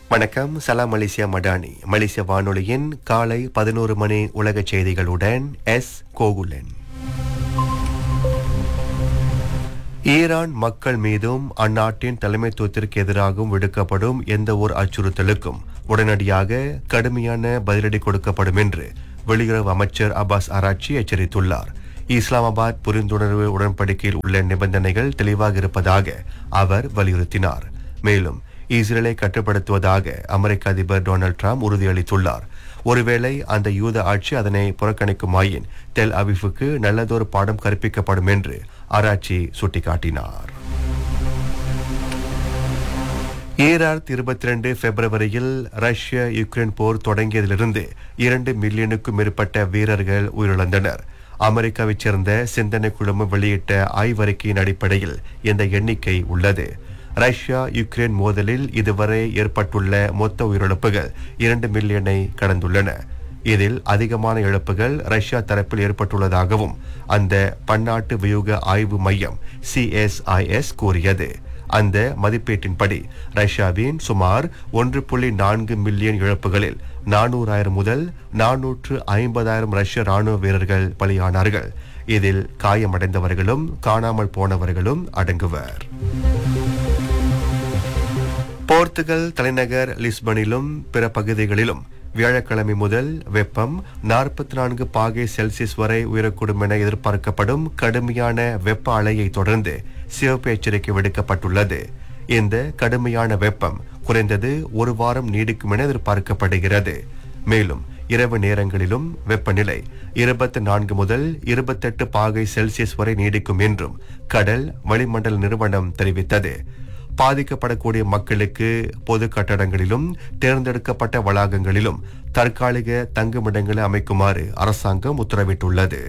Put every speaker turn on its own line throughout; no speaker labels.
வணக்கம் சலாம் மலேசியா மடானி மலேசிய வானொலியின் காலை பதினோரு மணி உலக செய்திகளுடன் எஸ் கோகுலன் ஈரான் மக்கள் மீதும் அந்நாட்டின் தலைமைத்துவத்திற்கு எதிராகவும் விடுக்கப்படும் எந்த ஒரு அச்சுறுத்தலுக்கும் உடனடியாக கடுமையான பதிலடி கொடுக்கப்படும் என்று வெளியுறவு அமைச்சர் அப்பாஸ் ஆராய்ச்சி எச்சரித்துள்ளார் இஸ்லாமாபாத் புரிந்துணர்வு உடன்படிக்கையில் உள்ள நிபந்தனைகள் தெளிவாக இருப்பதாக அவர் வலியுறுத்தினார் மேலும் இஸ்ரேலை கட்டுப்படுத்துவதாக அமெரிக்க அதிபர் டொனால்ட் ட்ரம்ப் உறுதியளித்துள்ளார் ஒருவேளை அந்த யூத ஆட்சி அதனை புறக்கணிக்குமாயின் தெல் அவிஃபுக்கு நல்லதொரு பாடம் கற்பிக்கப்படும் என்று ஆராய்ச்சி சுட்டிக்காட்டினார் ஈராயிரத்தி இருபத்தி ரெண்டு பிப்ரவரியில் ரஷ்ய யுக்ரைன் போர் தொடங்கியதிலிருந்து இரண்டு மில்லியனுக்கும் மேற்பட்ட வீரர்கள் உயிரிழந்தனர் அமெரிக்காவைச் சேர்ந்த சிந்தனை குழுமம் வெளியிட்ட ஆய்வறிக்கையின் அடிப்படையில் இந்த எண்ணிக்கை உள்ளது ரஷ்யா யுக்ரைன் மோதலில் இதுவரை ஏற்பட்டுள்ள மொத்த உயிரிழப்புகள் இரண்டு மில்லியனை கடந்துள்ளன இதில் அதிகமான இழப்புகள் ரஷ்யா தரப்பில் ஏற்பட்டுள்ளதாகவும் அந்த பன்னாட்டு வியூக ஆய்வு மையம் சிஎஸ்ஐஎஸ் கூறியது அந்த மதிப்பீட்டின்படி ரஷ்யாவின் சுமார் ஒன்று புள்ளி நான்கு மில்லியன் இழப்புகளில் நானூறாயிரம் முதல் நானூற்று ஐம்பதாயிரம் ரஷ்ய ராணுவ வீரர்கள் பலியானார்கள் இதில் காயமடைந்தவர்களும் காணாமல் போனவர்களும் அடங்குவர் போர்த்துகல் தலைநகர் லிஸ்பனிலும் பிற பகுதிகளிலும் வியாழக்கிழமை முதல் வெப்பம் நாற்பத்தி நான்கு பாகை செல்சியஸ் வரை உயரக்கூடும் என எதிர்பார்க்கப்படும் கடுமையான வெப்ப அலையை தொடர்ந்து சிவப்பு எச்சரிக்கை விடுக்கப்பட்டுள்ளது இந்த கடுமையான வெப்பம் குறைந்தது ஒரு வாரம் நீடிக்கும் என எதிர்பார்க்கப்படுகிறது மேலும் இரவு நேரங்களிலும் வெப்பநிலை இருபத்தி நான்கு முதல் இருபத்தெட்டு பாகை செல்சியஸ் வரை நீடிக்கும் என்றும் கடல் வளிமண்டல நிறுவனம் தெரிவித்தது பாதிக்கப்படக்கூடிய மக்களுக்கு பொது கட்டடங்களிலும் தேர்ந்தெடுக்கப்பட்ட வளாகங்களிலும் தற்காலிக தங்குமிடங்களை அமைக்குமாறு அரசாங்கம் உத்தரவிட்டுள்ளது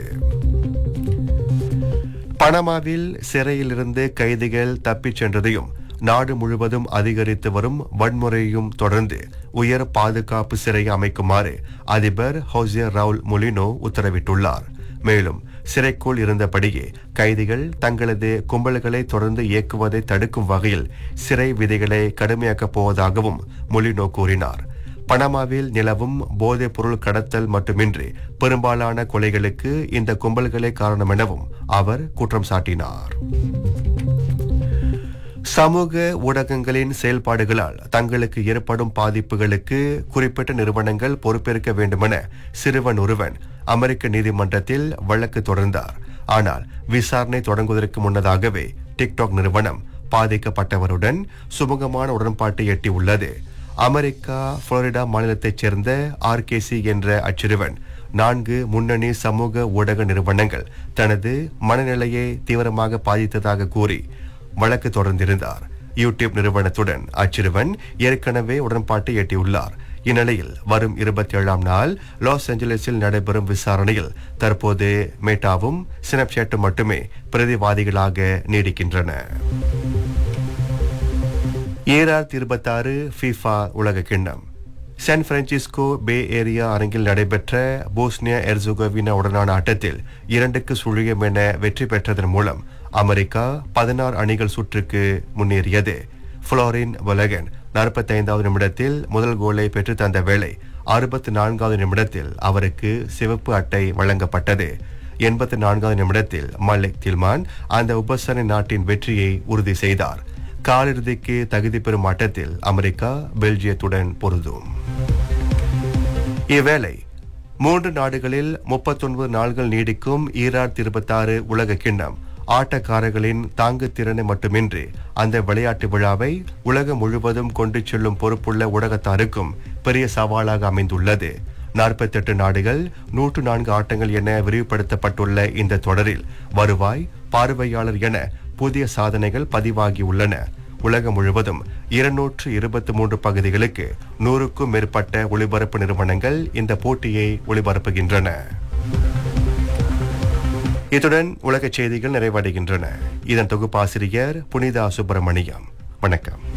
பனமாவில் சிறையிலிருந்து கைதிகள் தப்பிச் சென்றதையும் நாடு முழுவதும் அதிகரித்து வரும் வன்முறையும் தொடர்ந்து உயர் பாதுகாப்பு சிறையை அமைக்குமாறு அதிபர் ஹோசிய ரவுல் மொலினோ உத்தரவிட்டுள்ளார் மேலும் சிறைக்குள் இருந்தபடியே கைதிகள் தங்களது கும்பல்களை தொடர்ந்து இயக்குவதை தடுக்கும் வகையில் சிறை விதிகளை கடுமையாக்கப் போவதாகவும் மொலினோ கூறினார் பனமாவில் நிலவும் போதைப் பொருள் கடத்தல் மட்டுமின்றி பெரும்பாலான கொலைகளுக்கு இந்த கும்பல்களே காரணம் எனவும் அவர் குற்றம் சாட்டினார் சமூக ஊடகங்களின் செயல்பாடுகளால் தங்களுக்கு ஏற்படும் பாதிப்புகளுக்கு குறிப்பிட்ட நிறுவனங்கள் பொறுப்பேற்க வேண்டுமென சிறுவன் ஒருவன் அமெரிக்க நீதிமன்றத்தில் வழக்கு தொடர்ந்தார் ஆனால் விசாரணை தொடங்குவதற்கு முன்னதாகவே டிக்டாக் நிறுவனம் பாதிக்கப்பட்டவருடன் சுமூகமான உடன்பாட்டை எட்டியுள்ளது அமெரிக்கா புளோரிடா மாநிலத்தைச் சேர்ந்த ஆர்கேசி என்ற அச்சிறுவன் நான்கு முன்னணி சமூக ஊடக நிறுவனங்கள் தனது மனநிலையை தீவிரமாக பாதித்ததாக கூறி வழக்கு தொடர்ந்திருந்தார் யூடியூப் நிறுவனத்துடன் அச்சிறுவன் ஏற்கனவே உடன்பாட்டை எட்டியுள்ளார் இந்நிலையில் வரும் இருபத்தி ஏழாம் நாள் லாஸ் ஏஞ்சலஸில் நடைபெறும் விசாரணையில் தற்போது மேட்டாவும் சினப்சாட்டும் மட்டுமே பிரதிவாதிகளாக நீடிக்கின்றன ஈராயிரத்தி இருபத்தாறு ஃபீஃபா உலக கிண்ணம் சான் பிரான்சிஸ்கோ பே ஏரியா அரங்கில் நடைபெற்ற போஸ்னியா எர்சுகோவினா உடனான ஆட்டத்தில் இரண்டுக்கு சுழியம் என வெற்றி பெற்றதன் மூலம் அமெரிக்கா பதினாறு அணிகள் சுற்றுக்கு முன்னேறியது புளோரின் வலகன் நாற்பத்தைந்தாவது நிமிடத்தில் முதல் கோலை பெற்று தந்த வேளை அறுபத்தி நான்காவது நிமிடத்தில் அவருக்கு சிவப்பு அட்டை வழங்கப்பட்டது எண்பத்தி நான்காவது நிமிடத்தில் மல்லிக் தில்மான் அந்த உபசரணை நாட்டின் வெற்றியை உறுதி செய்தார் காலிறுதிக்கு தகுதி பெறும் ஆட்டத்தில் அமெரிக்கா பெல்ஜியத்துடன் பொருதும் இவ்வேளை மூன்று நாடுகளில் முப்பத்தொன்பது நாள்கள் நீடிக்கும் ஈராயிரத்தி இருபத்தாறு உலக கிண்ணம் ஆட்டக்காரர்களின் தாங்கு திறனை மட்டுமின்றி அந்த விளையாட்டு விழாவை உலகம் முழுவதும் கொண்டு செல்லும் பொறுப்புள்ள ஊடகத்தாருக்கும் பெரிய சவாலாக அமைந்துள்ளது நாற்பத்தெட்டு நாடுகள் நூற்று நான்கு ஆட்டங்கள் என விரிவுபடுத்தப்பட்டுள்ள இந்த தொடரில் வருவாய் பார்வையாளர் என புதிய சாதனைகள் பதிவாகியுள்ளன உலகம் முழுவதும் இருநூற்று இருபத்தி மூன்று பகுதிகளுக்கு நூறுக்கும் மேற்பட்ட ஒளிபரப்பு நிறுவனங்கள் இந்த போட்டியை ஒளிபரப்புகின்றன இத்துடன் உலகச் செய்திகள் நிறைவடைகின்றன இதன் தொகுப்பாசிரியர் புனிதா சுப்பிரமணியம் வணக்கம்